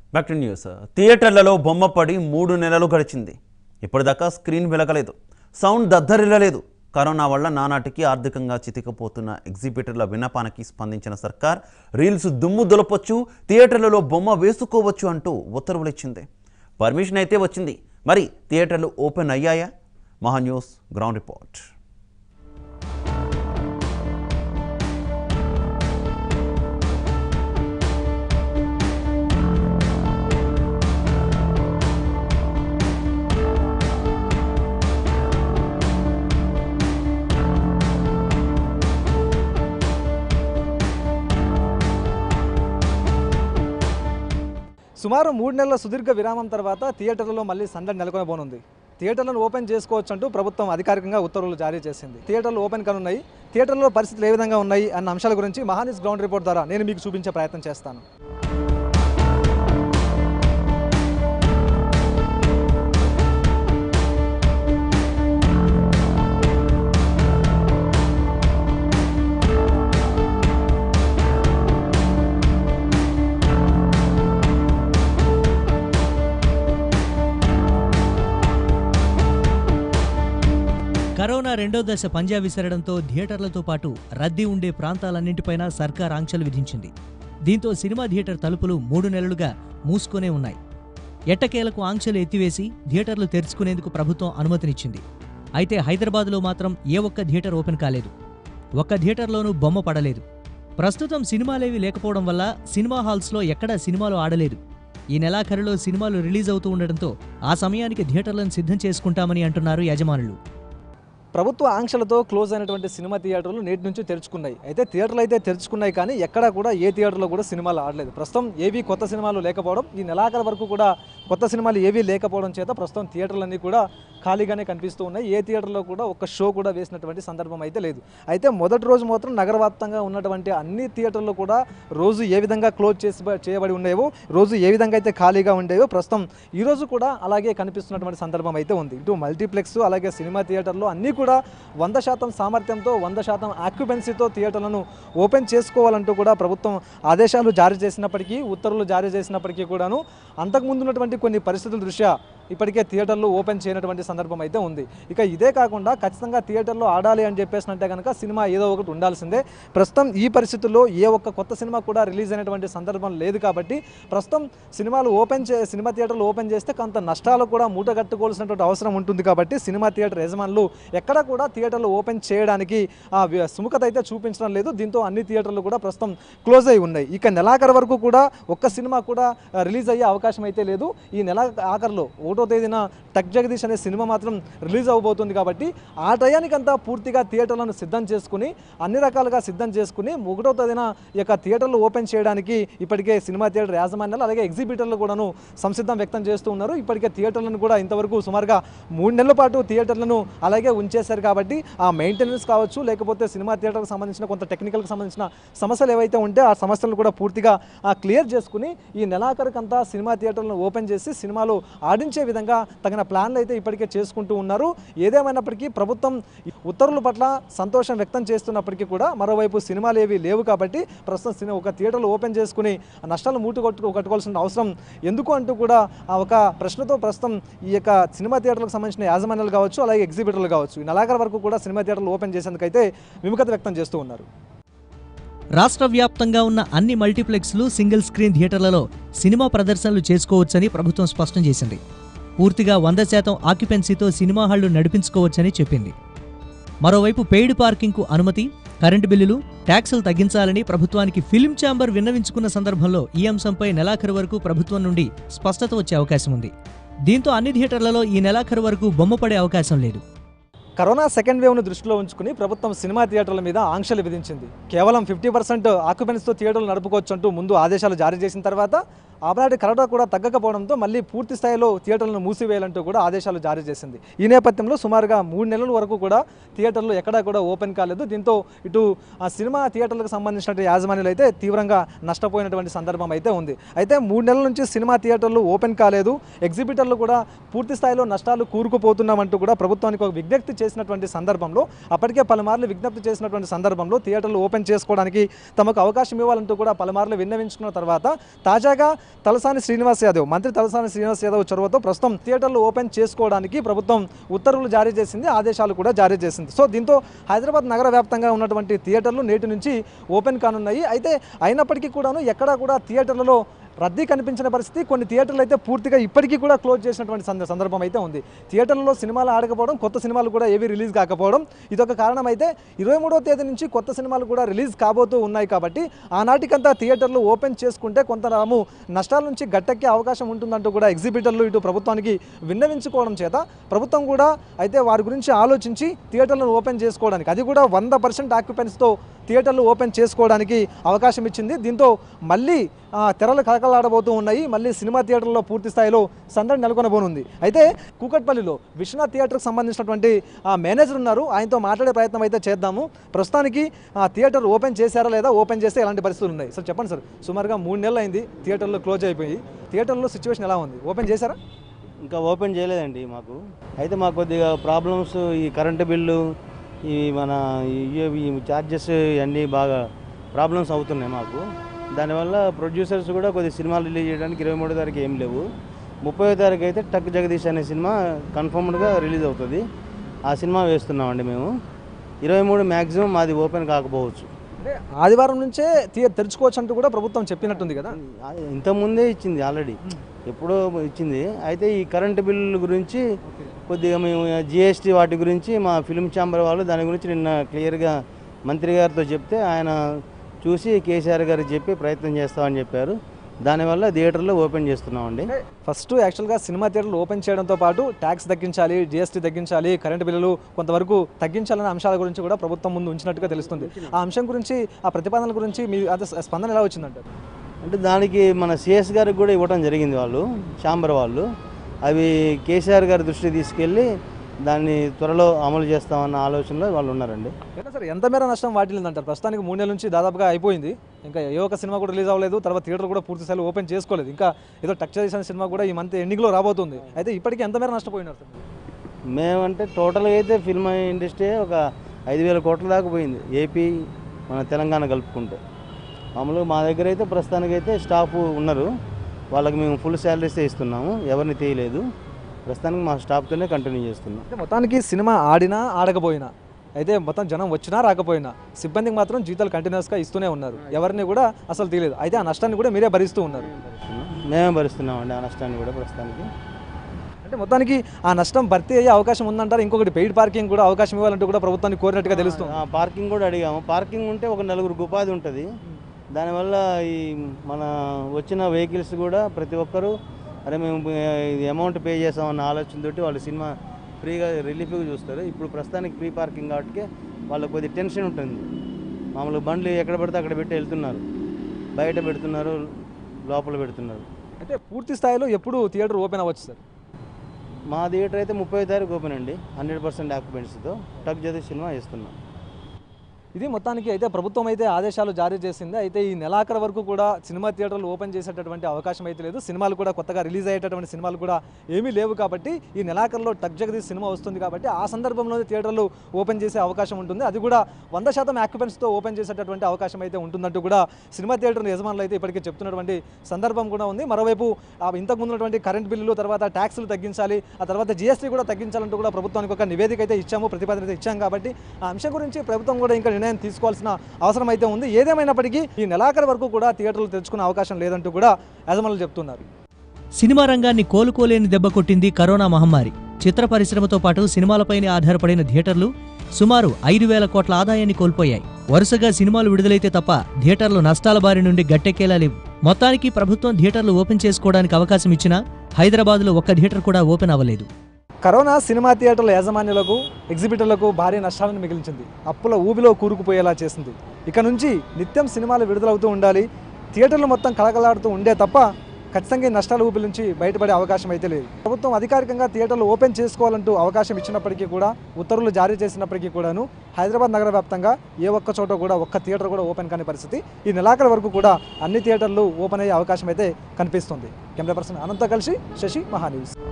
back to news థియేటర్లలో బొమ్మ పడి మూడు నెలలు గడిచింది ఇప్పటిదాకా స్క్రీన్ వెలగలేదు సౌండ్ దద్దరిల్లలేదు కరోనా వల్ల నానాటికి ఆర్థికంగా చితికపోతున్న ఎగ్జిబిటర్ల విన్నపానికి స్పందించిన సర్కార్ రీల్స్ దుమ్ము దులపొచ్చు థియేటర్లలో బొమ్మ వేసుకోవచ్చు అంటూ ఉత్తర్వులు ఇచ్చింది పర్మిషన్ అయితే వచ్చింది మరి థియేటర్లు ఓపెన్ అయ్యాయా మహా న్యూస్ గ్రౌండ్ రిపోర్ట్ సుమారు మూడు నెలల సుదీర్ఘ విరామం తర్వాత థియేటర్లలో మళ్ళీ సందడి నెలకొనబోనుంది థియేటర్లను ఓపెన్ చేసుకోవచ్చు అంటూ ప్రభుత్వం అధికారికంగా ఉత్తర్వులు జారీ చేసింది థియేటర్లు ఓపెన్ కానున్నాయి థియేటర్లో పరిస్థితులు ఏ విధంగా ఉన్నాయి అన్న అంశాల గురించి మహానిస్ గ్రౌండ్ రిపోర్ట్ ద్వారా నేను మీకు చూపించే ప్రయత్నం చేస్తాను కరోనా రెండో దశ పంజా విసరడంతో థియేటర్లతో పాటు రద్దీ ఉండే ప్రాంతాలన్నింటిపైన సర్కార్ ఆంక్షలు విధించింది దీంతో సినిమా థియేటర్ తలుపులు మూడు నెలలుగా మూసుకునే ఉన్నాయి ఎట్టకేలకు ఆంక్షలు ఎత్తివేసి థియేటర్లు తెరుచుకునేందుకు ప్రభుత్వం అనుమతినిచ్చింది అయితే హైదరాబాద్లో మాత్రం ఏ ఒక్క థియేటర్ ఓపెన్ కాలేదు ఒక్క థియేటర్లోనూ బొమ్మ పడలేదు ప్రస్తుతం సినిమాలేవి లేకపోవడం వల్ల సినిమా హాల్స్లో ఎక్కడా సినిమాలు ఆడలేదు ఈ నెలాఖరులో సినిమాలు రిలీజ్ అవుతూ ఉండడంతో ఆ సమయానికి థియేటర్లను సిద్ధం చేసుకుంటామని అంటున్నారు యజమానులు ప్రభుత్వ ఆంక్షలతో క్లోజ్ అయినటువంటి సినిమా థియేటర్లు నేటి నుంచి తెరుచుకున్నాయి అయితే థియేటర్లు అయితే తెరుచుకున్నాయి కానీ ఎక్కడా కూడా ఏ థియేటర్లో కూడా సినిమాలు ఆడలేదు ప్రస్తుతం ఏవీ కొత్త సినిమాలు లేకపోవడం ఈ నెలాఖరు వరకు కూడా కొత్త సినిమాలు ఏవీ లేకపోవడం చేత ప్రస్తుతం థియేటర్లన్నీ కూడా ఖాళీగానే కనిపిస్తూ ఉన్నాయి ఏ థియేటర్లో కూడా ఒక్క షో కూడా వేసినటువంటి సందర్భం అయితే లేదు అయితే మొదటి రోజు మాత్రం నగరవ్యాప్తంగా ఉన్నటువంటి అన్ని థియేటర్లు కూడా రోజు ఏ విధంగా క్లోజ్ చేసి చేయబడి ఉండేవో రోజు ఏ విధంగా అయితే ఖాళీగా ఉండేవో ప్రస్తుతం ఈ రోజు కూడా అలాగే కనిపిస్తున్నటువంటి సందర్భం అయితే ఉంది ఇటు మల్టీప్లెక్స్ అలాగే సినిమా థియేటర్లు అన్నీ కూడా వంద శాతం సామర్థ్యంతో వంద శాతం ఆక్యుపెన్సీతో థియేటర్లను ఓపెన్ చేసుకోవాలంటూ కూడా ప్రభుత్వం ఆదేశాలు జారీ చేసినప్పటికీ ఉత్తర్వులు జారీ చేసినప్పటికీ కూడాను అంతకుముందు ఉన్నటువంటి కొన్ని పరిస్థితుల దృష్ట్యా ఇప్పటికే థియేటర్లు ఓపెన్ చేయనటువంటి సందర్భం అయితే ఉంది ఇక ఇదే కాకుండా ఖచ్చితంగా థియేటర్లో ఆడాలి అని చెప్పేసినంటే కనుక సినిమా ఏదో ఒకటి ఉండాల్సిందే ప్రస్తుతం ఈ పరిస్థితుల్లో ఏ ఒక్క కొత్త సినిమా కూడా రిలీజ్ అయినటువంటి సందర్భం లేదు కాబట్టి ప్రస్తుతం సినిమాలు ఓపెన్ చే సినిమా థియేటర్లు ఓపెన్ చేస్తే కొంత నష్టాలు కూడా మూట కట్టుకోవాల్సినటువంటి అవసరం ఉంటుంది కాబట్టి సినిమా థియేటర్ యజమానులు ఎక్కడ కూడా థియేటర్లు ఓపెన్ చేయడానికి ఆ వి- సుముఖత అయితే చూపించడం లేదు దీంతో అన్ని థియేటర్లు కూడా ప్రస్తుతం క్లోజ్ అయి ఉన్నాయి ఇక నెలాఖరు వరకు కూడా ఒక్క సినిమా కూడా ఆ, రిలీజ్ అయ్యే అవకాశం అయితే లేదు ఈ నెల ఆఖరిలో ఒకటో తేదీన టక్ జగదీష్ అనే సినిమా మాత్రం రిలీజ్ అవబోతుంది కాబట్టి ఆ టయానికంతా పూర్తిగా థియేటర్లను సిద్ధం చేసుకుని అన్ని రకాలుగా సిద్ధం చేసుకుని ఒకటో తేదీన ఈ యొక్క థియేటర్లు ఓపెన్ చేయడానికి ఇప్పటికే సినిమా థియేటర్ యాజమాన్యాలు అలాగే ఎగ్జిబిటర్లు కూడాను సంసిద్ధం వ్యక్తం చేస్తూ ఉన్నారు ఇప్పటికే థియేటర్లను కూడా ఇంతవరకు సుమారుగా మూడు నెలల పాటు థియేటర్లను అలాగే ఉంచేశారు కాబట్టి ఆ మెయింటెనెన్స్ కావచ్చు లేకపోతే సినిమా థియేటర్కి సంబంధించిన కొంత టెక్నికల్కి సంబంధించిన సమస్యలు ఏవైతే ఉంటే ఆ సమస్యలను కూడా పూర్తిగా క్లియర్ చేసుకుని ఈ నెలాఖరికంతా సినిమా థియేటర్లను ఓపెన్ చేసి సినిమాలు ఆడించే విధంగా తగిన ప్లాన్లు అయితే ఇప్పటికే చేసుకుంటూ ఉన్నారు ఏదేమైనప్పటికీ ప్రభుత్వం ఈ ఉత్తర్వుల పట్ల సంతోషం వ్యక్తం చేస్తున్నప్పటికీ కూడా మరోవైపు సినిమాలు ఏవి లేవు కాబట్టి ప్రస్తుతం సినిమా ఒక థియేటర్లు ఓపెన్ చేసుకుని ఆ నష్టాలు మూట కొట్టు కట్టుకోవాల్సిన అవసరం ఎందుకు అంటూ కూడా ఆ ఒక ప్రశ్నతో ప్రస్తుతం ఈ యొక్క సినిమా థియేటర్లకు సంబంధించిన యాజమాన్యాలు కావచ్చు అలాగే ఎగ్జిబిటర్లు కావచ్చు ఈ నెలాఖరు వరకు కూడా సినిమా థియేటర్లు ఓపెన్ చేసేందుకైతే విముఖత వ్యక్తం చేస్తూ ఉన్నారు రాష్ట్ర వ్యాప్తంగా ఉన్న అన్ని మల్టీప్లెక్స్లు సింగిల్ స్క్రీన్ థియేటర్లలో సినిమా ప్రదర్శనలు చేసుకోవచ్చని ప్రభుత్వం స్పష్టం చేసింది పూర్తిగా వంద శాతం ఆక్యుపెన్సీతో సినిమా హాళ్లు నడిపించుకోవచ్చని చెప్పింది మరోవైపు పెయిడ్ పార్కింగ్కు అనుమతి కరెంటు బిల్లులు ట్యాక్సులు తగ్గించాలని ప్రభుత్వానికి ఫిల్మ్ ఛాంబర్ విన్నవించుకున్న సందర్భంలో ఈ అంశంపై నెలాఖరు వరకు ప్రభుత్వం నుండి స్పష్టత వచ్చే అవకాశం ఉంది దీంతో అన్ని థియేటర్లలో ఈ నెలాఖరు వరకు బొమ్మ పడే అవకాశం లేదు కరోనా సెకండ్ వేవ్ను దృష్టిలో ఉంచుకుని ప్రభుత్వం సినిమా థియేటర్ల మీద ఆంక్షలు విధించింది కేవలం ఫిఫ్టీ పర్సెంట్ ఆక్యుపెన్స్తో థియేటర్లు నడుపుకోవచ్చు అంటూ ముందు ఆదేశాలు జారీ చేసిన తర్వాత ఆనాటి కరోనా కూడా తగ్గకపోవడంతో మళ్ళీ పూర్తి స్థాయిలో థియేటర్లను మూసివేయాలంటూ కూడా ఆదేశాలు జారీ చేసింది ఈ నేపథ్యంలో సుమారుగా మూడు నెలల వరకు కూడా థియేటర్లు ఎక్కడా కూడా ఓపెన్ కాలేదు దీంతో ఇటు ఆ సినిమా థియేటర్లకు సంబంధించిన యాజమాన్యాలు అయితే తీవ్రంగా నష్టపోయినటువంటి సందర్భం అయితే ఉంది అయితే మూడు నెలల నుంచి సినిమా థియేటర్లు ఓపెన్ కాలేదు ఎగ్జిబిటర్లు కూడా పూర్తి స్థాయిలో నష్టాలు కూరుకుపోతున్నామంటూ కూడా ప్రభుత్వానికి ఒక విజ్ఞప్తి చేసినటువంటి సందర్భంలో అప్పటికే పలుమార్లు విజ్ఞప్తి చేసినటువంటి సందర్భంలో థియేటర్లు ఓపెన్ చేసుకోవడానికి తమకు అవకాశం ఇవ్వాలంటూ కూడా పలుమార్లు విన్నవించుకున్న తర్వాత తాజాగా తలసాని శ్రీనివాస్ యాదవ్ మంత్రి తలసాని శ్రీనివాస్ యాదవ్ చొరవతో ప్రస్తుతం థియేటర్లు ఓపెన్ చేసుకోవడానికి ప్రభుత్వం ఉత్తర్వులు జారీ చేసింది ఆదేశాలు కూడా జారీ చేసింది సో దీంతో హైదరాబాద్ నగర వ్యాప్తంగా ఉన్నటువంటి థియేటర్లు నేటి నుంచి ఓపెన్ కానున్నాయి అయితే అయినప్పటికీ కూడాను ఎక్కడా కూడా థియేటర్లలో రద్దీ కనిపించిన పరిస్థితి కొన్ని థియేటర్లు అయితే పూర్తిగా ఇప్పటికీ కూడా క్లోజ్ చేసినటువంటి సంద- సందర్భం అయితే ఉంది థియేటర్లలో సినిమాలు ఆడకపోవడం కొత్త సినిమాలు కూడా ఏవి రిలీజ్ కాకపోవడం ఇదొక కారణం అయితే ఇరవై మూడో తేదీ నుంచి కొత్త సినిమాలు కూడా రిలీజ్ కాబోతూ ఉన్నాయి కాబట్టి ఆనాటికంతా థియేటర్లు ఓపెన్ చేసుకుంటే కొంత రాము నష్టాల నుంచి గట్టెక్కే అవకాశం ఉంటుందంటూ కూడా ఎగ్జిబిటర్లు ఇటు ప్రభుత్వానికి విన్నవించుకోవడం చేత ప్రభుత్వం కూడా అయితే వారి గురించి ఆలోచించి థియేటర్లను ఓపెన్ చేసుకోవడానికి అది కూడా వంద పర్సెంట్ ఆక్యుపెన్స్తో థియేటర్లు ఓపెన్ చేసుకోవడానికి అవకాశం ఇచ్చింది దీంతో మళ్ళీ ఆ, తెరలు కలకలాడబోతూ ఉన్నాయి మళ్ళీ సినిమా థియేటర్లో పూర్తి స్థాయిలో సందడి నెలకొనబోనుంది అయితే కూకట్పల్లిలో విశ్వనాథ్ థియేటర్కి సంబంధించినటువంటి ఆ మేనేజర్ ఉన్నారు ఆయనతో మాట్లాడే ప్రయత్నం అయితే చేద్దాము ప్రస్తుతానికి ఆ థియేటర్ ఓపెన్ చేశారా లేదా ఓపెన్ చేస్తే ఎలాంటి పరిస్థితులు ఉన్నాయి సార్ చెప్పండి సార్ సుమారుగా మూడు నెలలు అయింది థియేటర్లో క్లోజ్ అయిపోయి థియేటర్లో సిచ్యువేషన్ ఎలా ఉంది ఓపెన్ చేశారా ఇంకా ఓపెన్ చేయలేదండి మాకు అయితే మాకు కొద్దిగా ప్రాబ్లమ్స్ ఈ కరెంటు బిల్లు ఈ మన ఈ- ఈ ఛార్జెస్ ఇవన్నీ బాగా ప్రాబ్లమ్స్ అవుతున్నాయి మాకు దానివల్ల ప్రొడ్యూసర్స్ కూడా కొద్ది సినిమాలు రిలీజ్ చేయడానికి ఇరవై మూడో తారీఖు ఏం లేవు ముప్పై తారీఖు అయితే టక్ జగదీష్ అనే సినిమా కన్ఫర్మ్డ్గా రిలీజ్ అవుతుంది ఆ సినిమా వేస్తున్నామండి మేము ఇరవై మూడు మ్యాక్సిమం మాది ఓపెన్ కాకపోవచ్చు అంటే ఆదివారం నుంచే థియేటర్ తెరుచుకోవచ్చు అంటూ కూడా ప్రభుత్వం చెప్పినట్టుంది కదా ఇంతకుముందే ఇచ్చింది ఆల్రెడీ ఎప్పుడో ఇచ్చింది అయితే ఈ కరెంటు బిల్లుల గురించి కొద్దిగా మేము జిఎస్టీ వాటి గురించి మా ఫిల్మ్ ఛాంబర్ వాళ్ళు దాని గురించి నిన్న క్లియర్గా మంత్రి గారితో చెప్తే ఆయన చూసి కేసీఆర్ గారికి చెప్పి ప్రయత్నం చేస్తామని చెప్పారు దానివల్ల థియేటర్లో ఓపెన్ చేస్తున్నామండి ఫస్ట్ యాక్చువల్గా సినిమా థియేటర్లు ఓపెన్ చేయడంతో పాటు ట్యాక్స్ తగ్గించాలి జిఎస్టీ తగ్గించాలి కరెంటు బిల్లులు కొంతవరకు తగ్గించాలనే అంశాల గురించి కూడా ప్రభుత్వం ముందు ఉంచినట్టుగా తెలుస్తుంది ఆ అంశం గురించి ఆ ప్రతిపాదనల గురించి మీ అదే స్పందన ఎలా వచ్చిందంటారు అంటే దానికి మన సిఎస్ గారికి కూడా ఇవ్వడం జరిగింది వాళ్ళు ఛాంబర్ వాళ్ళు అవి కేసీఆర్ గారి దృష్టికి తీసుకెళ్ళి దాన్ని త్వరలో అమలు చేస్తామన్న ఆలోచనలో వాళ్ళు ఉన్నారండి ఎట్లా సార్ ఎంత మేర నష్టం వాటిల్లిందంటారు ప్రస్తుతానికి మూడు నెలల నుంచి దాదాపుగా అయిపోయింది ఇంకా ఏ ఒక్క సినిమా కూడా రిలీజ్ అవ్వలేదు తర్వాత థియేటర్ కూడా పూర్తి స్థాయిలో ఓపెన్ చేసుకోలేదు ఇంకా ఏదో టచ్ చేసిన సినిమా కూడా ఈ మంత్ ఎండింగ్లో రాబోతుంది అయితే ఇప్పటికీ ఎంత మేర నష్టపోయినారు సార్ మేమంటే టోటల్గా అయితే ఫిల్మ్ ఇండస్ట్రీ ఒక ఐదు వేల కోట్ల దాకా పోయింది ఏపీ మన తెలంగాణ కలుపుకుంటే మామూలుగా మా దగ్గర అయితే ప్రస్తుతానికైతే స్టాఫ్ ఉన్నారు వాళ్ళకి మేము ఫుల్ శాలరీసే ఇస్తున్నాము ఎవరిని తీయలేదు ప్రస్తుతానికి మా స్టాఫ్తోనే కంటిన్యూ చేస్తున్నాం అంటే మొత్తానికి సినిమా ఆడినా ఆడకపోయినా అయితే మొత్తం జనం వచ్చినా రాకపోయినా సిబ్బందికి మాత్రం జీతాలు కంటిన్యూస్గా ఇస్తూనే ఉన్నారు ఎవరిని కూడా అసలు తీయలేదు అయితే ఆ నష్టాన్ని కూడా మీరే భరిస్తూ ఉన్నారు మేమే భరిస్తున్నామండి ఆ నష్టాన్ని కూడా ప్రస్తుతానికి అంటే మొత్తానికి ఆ నష్టం భర్తీ అయ్యే అవకాశం ఉందంటారు ఇంకొకటి పెయిడ్ పార్కింగ్ కూడా అవకాశం ఇవ్వాలంటూ కూడా ప్రభుత్వాన్ని కోరినట్టుగా తెలుస్తుంది ఆ, పార్కింగ్ కూడా అడిగాము పార్కింగ్ ఉంటే ఒక నలుగురికి ఉపాధి ఉంటుంది దానివల్ల ఈ మన వచ్చిన వెహికల్స్ కూడా ప్రతి ఒక్కరూ అరే మేము ఇది అమౌంట్ పే చేసామన్న ఆలోచనతోటి వాళ్ళు సినిమా ఫ్రీగా రిలీఫ్గా చూస్తారు ఇప్పుడు ప్రస్తుతానికి ఫ్రీ పార్కింగ్ కాబట్టి వాళ్ళకి కొద్ది టెన్షన్ ఉంటుంది మామూలుగా బండ్లు ఎక్కడ పడితే అక్కడ పెట్టి వెళ్తున్నారు బయట పెడుతున్నారు లోపల పెడుతున్నారు అయితే పూర్తి స్థాయిలో ఎప్పుడు థియేటర్ ఓపెన్ అవ్వచ్చు సార్ మా థియేటర్ అయితే ముప్పై తారీఖు ఓపెన్ అండి హండ్రెడ్ పర్సెంట్ ఆక్యుపెన్సీతో టక్ జది సినిమా ఇస్తున్నాం ఇది మొత్తానికి అయితే ప్రభుత్వం అయితే ఆదేశాలు జారీ చేసింది అయితే ఈ నెలాఖరు వరకు కూడా సినిమా థియేటర్లు ఓపెన్ చేసేటటువంటి అవకాశం అయితే లేదు సినిమాలు కూడా కొత్తగా రిలీజ్ అయ్యేటటువంటి సినిమాలు కూడా ఏమీ లేవు కాబట్టి ఈ నెలాఖరులో టక్ జగదీష్ సినిమా వస్తుంది కాబట్టి ఆ సందర్భంలో థియేటర్లు ఓపెన్ చేసే అవకాశం ఉంటుంది అది కూడా వంద శాతం ఆక్యుపెన్స్తో ఓపెన్ చేసేటటువంటి అవకాశం అయితే ఉంటుందంటూ కూడా సినిమా థియేటర్ యజమానులు అయితే ఇప్పటికే చెప్తున్నటువంటి సందర్భం కూడా ఉంది మరోవైపు ఆ ఇంతకు ముందు ఉన్నటువంటి కరెంట్ బిల్లులు తర్వాత ట్యాక్సులు తగ్గించాలి ఆ తర్వాత జీఎస్టీ కూడా తగ్గించాలంటూ కూడా ప్రభుత్వానికి ఒక నివేదిక అయితే ఇచ్చాము ప్రతిపాదన అయితే ఇచ్చాం కాబట్టి ఆ అంశం గురించి ప్రభుత్వం కూడా ఇంకా నిర్ణయం తీసుకోవాల్సిన అవసరం అయితే ఉంది ఏదేమైనప్పటికీ ఈ నెలాఖరు వరకు కూడా థియేటర్లు తెరుచుకునే అవకాశం లేదంటూ కూడా యజమానులు చెప్తున్నారు సినిమా రంగాన్ని కోలుకోలేని దెబ్బ కొట్టింది కరోనా మహమ్మారి చిత్ర పరిశ్రమతో పాటు సినిమాలపైనే ఆధారపడిన థియేటర్లు సుమారు ఐదు వేల కోట్ల ఆదాయాన్ని కోల్పోయాయి వరుసగా సినిమాలు విడుదలైతే తప్ప థియేటర్లు నష్టాల బారి నుండి గట్టెక్కేలా లేవు మొత్తానికి ప్రభుత్వం థియేటర్లు ఓపెన్ చేసుకోవడానికి అవకాశం ఇచ్చినా హైదరాబాద్లో ఒక్క థియేటర్ కూడా ఓపెన్ అవ్వలేదు కరోనా సినిమా థియేటర్ల యాజమాన్యులకు ఎగ్జిబిటర్లకు భారీ నష్టాలను మిగిలించింది అప్పుల ఊబిలో కూరుకుపోయేలా చేసింది ఇక నుంచి నిత్యం సినిమాలు విడుదలవుతూ ఉండాలి థియేటర్లు మొత్తం కలకలాడుతూ ఉండే తప్ప ఖచ్చితంగా ఈ నష్టాల ఊపి నుంచి బయటపడే అవకాశం అయితే లేదు ప్రభుత్వం అధికారికంగా థియేటర్లు ఓపెన్ చేసుకోవాలంటూ అవకాశం ఇచ్చినప్పటికీ కూడా ఉత్తర్వులు జారీ చేసినప్పటికీ కూడాను హైదరాబాద్ నగర వ్యాప్తంగా ఏ ఒక్క చోట కూడా ఒక్క థియేటర్ కూడా ఓపెన్ కాని పరిస్థితి ఈ నెలాఖరు వరకు కూడా అన్ని థియేటర్లు ఓపెన్ అయ్యే అవకాశం అయితే కనిపిస్తుంది కెమెరా పర్సన్ అనంత కలిసి శశి మహాన్యూస్